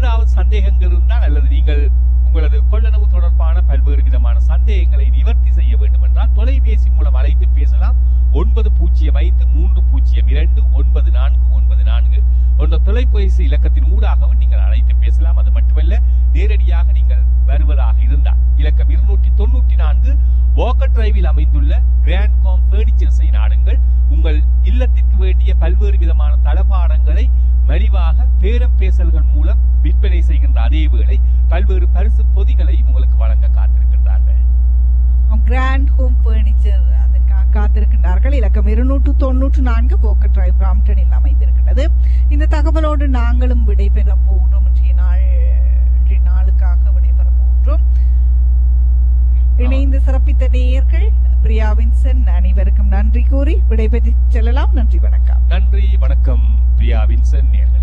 ஏதாவது சந்தேகங்கள் இருந்தால் அல்லது நீங்கள் உங்களது கொள்ளளவு தொடர்பான பல்வேறு விதமான சந்தேகங்களை நிவர்த்தி செய்ய வேண்டும் என்றால் தொலைபேசி மூலம் அழைத்து பேசலாம் ஒன்பது பூஜ்ஜியம் ஐந்து மூன்று பூஜ்ஜியம் இரண்டு ஒன்பது நான்கு ஒன்பது நான்கு என்ற தொலைபேசி இலக்கத்தின் ஊடாகவும் நீங்கள் அழைத்து பேசலாம் அது மட்டுமல்ல நேரடியாக நீங்கள் வருவதாக இருந்தால் இலக்கம் இருநூற்றி தொண்ணூற்றி நான்கு வாக்கர் டிரைவில் அமைந்துள்ள கிராண்ட் காம் பர்னிச்சர்ஸை நாடுங்கள் உங்கள் இல்லத்திற்கு வேண்டிய பல்வேறு விதமான தளபாடங்களை மலிவாக பேரம் பேசல்கள் மூலம் விற்பனை செய்கின்ற அதே வேளை பல்வேறு பரிசு பொதிகளையும் உங்களுக்கு வழங்க காத்திருக்கின்றார்கள் கிராண்ட் ஹோம் பர்னிச்சர் அதற்காக காத்திருக்கின்றார்கள் இலக்கம் இருநூற்று தொன்னூற்று நான்கு போக்கர் டிரைவ் பிராம்டனில் அமைந்திருக்கிறது இந்த தகவலோடு நாங்களும் விடைபெற போகிறோம் இன்றைய நாள் இன்றைய நாளுக்காக விடைபெற போகிறோம் இணைந்து சிறப்பித்த நேயர்கள் பிரியா வின்சன் அனைவருக்கும் நன்றி கூறி விடைபெற்று செல்லலாம் நன்றி வணக்கம் நன்றி வணக்கம் பிரியா வின்சன் நேர்களே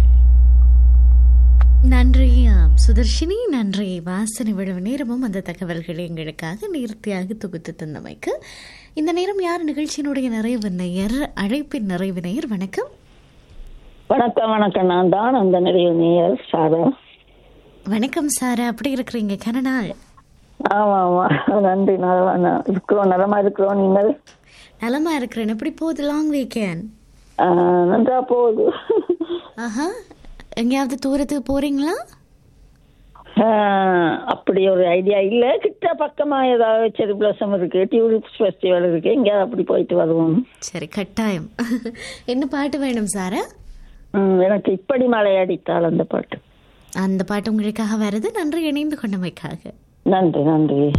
நன்றி ஆம், சுதர்ஷினி நன்றி வாசனை விழவு நேரமும் அந்த தகவல்களை எங்களுக்காக நேர்த்தியாக தொகுத்து தந்தமைக்கு இந்த நேரம் யார் நிகழ்ச்சியினுடைய நிறைவு நேயர் அழைப்பின் நிறைவு நேயர் வணக்கம் வணக்கம் வணக்கம் நான் தான் அந்த நிறைவு நேயர் சாரா வணக்கம் சாரா அப்படி இருக்கிறீங்க கனநாள் ஆமா ஆமா நன்றி நல்லா ந- இருக்கிறோம் நலமா இருக்கிறோம் நீங்கள் நலமா இருக்கிறேன் எப்படி போகுது லாங் வீக்கெண்ட் ஆஹ், நன்றா போகுது ஆஹா எங்கேயாவது தூரத்துக்கு போறீங்களா ஆஹ், அப்படி ஒரு ஐடியா இல்ல கிட்ட பக்கமா ஏதாவது செரி பிளஸம் இருக்கு டியூரிஸ்ட் ஃபெஸ்டிவல் இருக்கு எங்கேயாவது அப்படி போயிட்டு வருவோம் சரி கட்டாயம் என்ன பாட்டு வேணும் சாரா ம், எனக்கு இப்படி மழை அடித்தால் அந்த பாட்டு அந்த பாட்டு உங்களுக்காக வருது நன்றி இணைந்து கொண்டமைக்காக நன்றி நன்றி